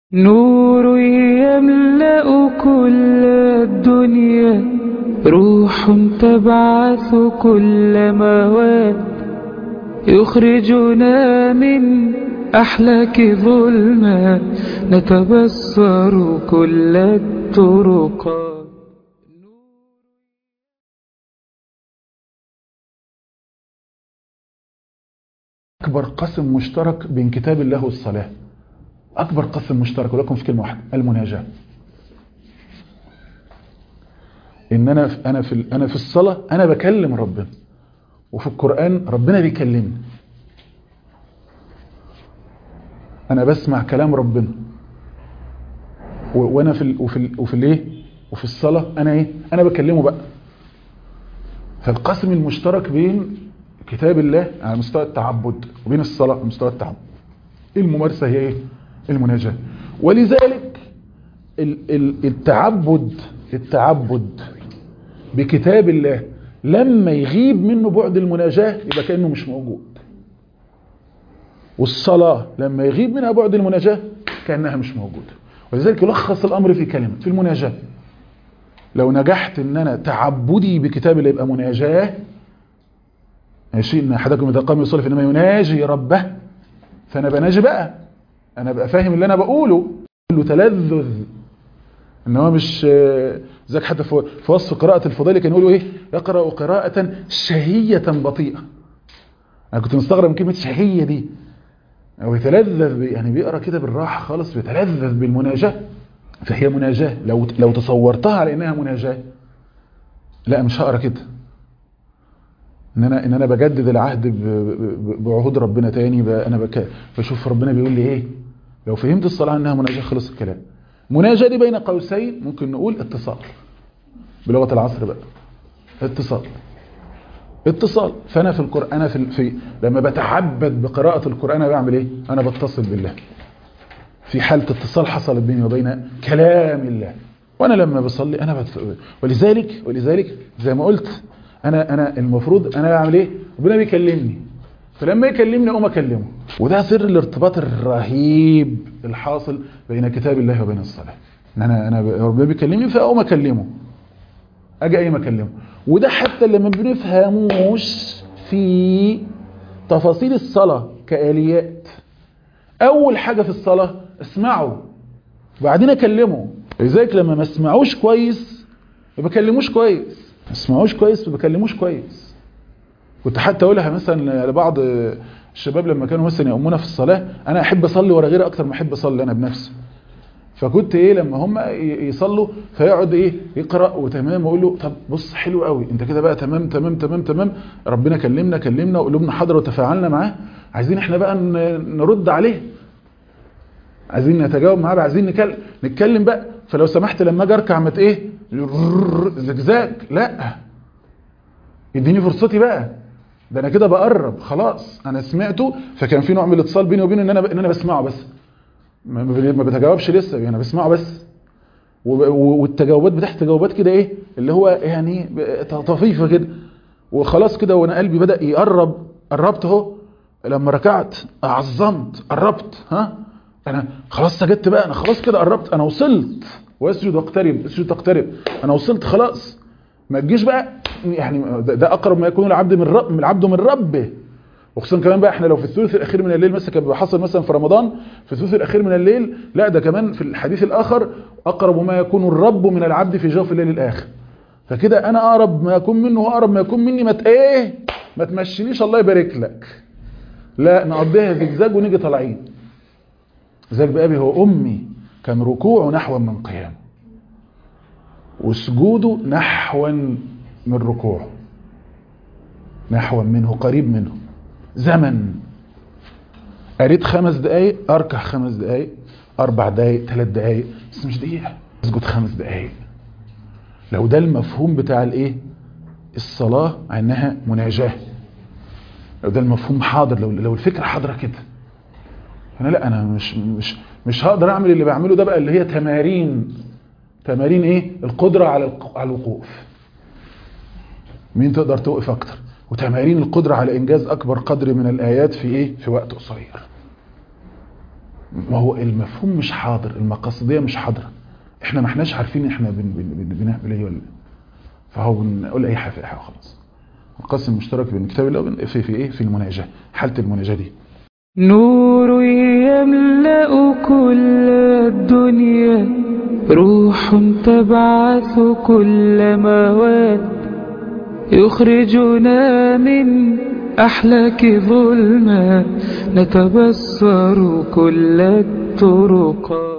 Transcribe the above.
نور يملأ كل الدنيا روح تبعث كل مواد يخرجنا من أحلاك ظلمات نتبصر كل الطرقات أكبر قسم مشترك بين كتاب الله والصلاة أكبر قسم مشترك ولكم في كلمة واحدة المناجاة إن أنا في أنا في أنا في الصلاة أنا بكلم ربنا وفي القرآن ربنا بيكلمني أنا بسمع كلام ربنا و- وأنا في ال وفي ال وفي الإيه وفي الصلاة أنا إيه أنا بكلمه بقى فالقسم المشترك بين كتاب الله على مستوى التعبد وبين الصلاة على مستوى التعبد الممارسة هي ايه المناجاة ولذلك ال- ال- التعبد التعبد بكتاب الله لما يغيب منه بعد المناجاة يبقى كأنه مش موجود والصلاة لما يغيب منها بعد المناجاة كأنها مش موجودة ولذلك يلخص الأمر في كلمة في المناجاة لو نجحت ان انا تعبدي بكتاب الله يبقى مناجاه ماشي ان احدكم اذا قام يصلي فانما يناجي ربه فانا بناجي بقى انا بقى فاهم اللي انا بقوله له تلذذ ان هو مش آه، ذاك حتى في في وصف قراءة الفضيل كان يقولوا ايه يقرأ قراءة شهية بطيئة انا كنت مستغرب من كلمة شهية دي او يتلذذ ب- يعني بيقرأ كده بالراحة خالص بيتلذذ بالمناجاة فهي مناجاة لو لو تصورتها على انها مناجاة لا مش هقرا كده ان انا ان انا بجدد العهد ب- ب- بعهود ربنا تاني ب- انا بك بشوف ربنا بيقول لي ايه لو فهمت الصلاه انها مناجاه خلص الكلام مناجاه دي بين قوسين ممكن نقول اتصال بلغه العصر بقى اتصال اتصال فانا في القران انا في, في لما بتعبد بقراءه القران انا بعمل ايه انا بتصل بالله في حاله اتصال حصلت بيني وبين كلام الله وانا لما بصلي انا بتف... ولذلك ولذلك زي ما قلت انا انا المفروض انا بعمل ايه ربنا بيكلمني فلما يكلمني اقوم اكلمه وده سر الارتباط الرهيب الحاصل بين كتاب الله وبين الصلاه ان انا انا ب- ربنا بيكلمني فاقوم اكلمه اجي اي اكلمه وده حتى اللي ما بنفهموش في تفاصيل الصلاه كاليات اول حاجه في الصلاه اسمعه وبعدين اكلمه لذلك لما ما اسمعوش كويس ما بكلموش كويس ما اسمعوش كويس ما بكلموش كويس كنت حتى اقولها مثلا لبعض الشباب لما كانوا مثلا يؤمونا في الصلاه انا احب اصلي ورا غيري اكتر ما احب اصلي انا بنفسي فكنت ايه لما هم ي- يصلوا فيقعد ايه يقرا وتمام واقول له طب بص حلو قوي انت كده بقى تمام تمام تمام تمام ربنا كلمنا كلمنا وقلوبنا حاضره وتفاعلنا معاه عايزين احنا بقى ن- نرد عليه عايزين نتجاوب معاه بقى عايزين نتكلم نتكلم بقى فلو سمحت لما اجي اركع ما ت- ايه زجزاج لا اديني فرصتي بقى ده انا كده بقرب خلاص انا سمعته فكان في نوع من الاتصال بيني وبينه ان انا ان انا بسمعه بس ما ما- ما بتجاوبش لسه انا بسمعه بس وب- و- والتجاوبات بتاعت تجاوبات كده ايه اللي هو يعني ب- طفيفه كده وخلاص كده وانا قلبي بدا يقرب قربت اهو لما ركعت عظمت قربت ها انا خلاص سجدت بقى انا خلاص كده قربت انا وصلت واسجد واقترب اسجد تقترب انا وصلت خلاص ما تجيش بقى يعني ده, ده اقرب ما يكون العبد من رب من العبد من ربه وخصوصا كمان بقى احنا لو في الثلث الاخير من الليل مثلا كان بيبقى حصل مثلا في رمضان في الثلث الاخير من الليل لا ده كمان في الحديث الاخر اقرب ما يكون الرب من العبد في جوف الليل الاخر فكده انا اقرب ما يكون منه واقرب ما يكون مني ما ت- ايه ما تمشينيش الله يبارك لك لا نقضيها زجزاج ونيجي طالعين زي بأبي هو أمي كان ركوعه نحوا من قيامه وسجوده نحوا من ركوعه نحوا منه قريب منه زمن قريت خمس دقايق اركع خمس دقايق اربع دقايق ثلاث دقايق بس مش دقيقه اسجد خمس دقايق لو ده المفهوم بتاع الايه الصلاه انها مناجاه لو ده المفهوم حاضر لو لو الفكره حاضره كده انا لا انا مش مش مش هقدر اعمل اللي بعمله ده بقى اللي هي تمارين تمارين ايه القدره على الق- على الوقوف مين تقدر توقف اكتر وتمارين القدره على انجاز اكبر قدر من الايات في ايه في وقت قصير ما هو المفهوم مش حاضر المقاصدية مش حاضرة احنا ما احناش عارفين احنا بن بن بن بنعمل ايه ولا فهو بنقول اي حاجة في اي حاجة خلاص القسم المشترك بين كتاب الله وبين- في في ايه في المناجاة حالة المناجاة دي نور يملأ كل الدنيا روح تبعث كل مواد يخرجنا من أحلاك ظلمات نتبصر كل الطرقات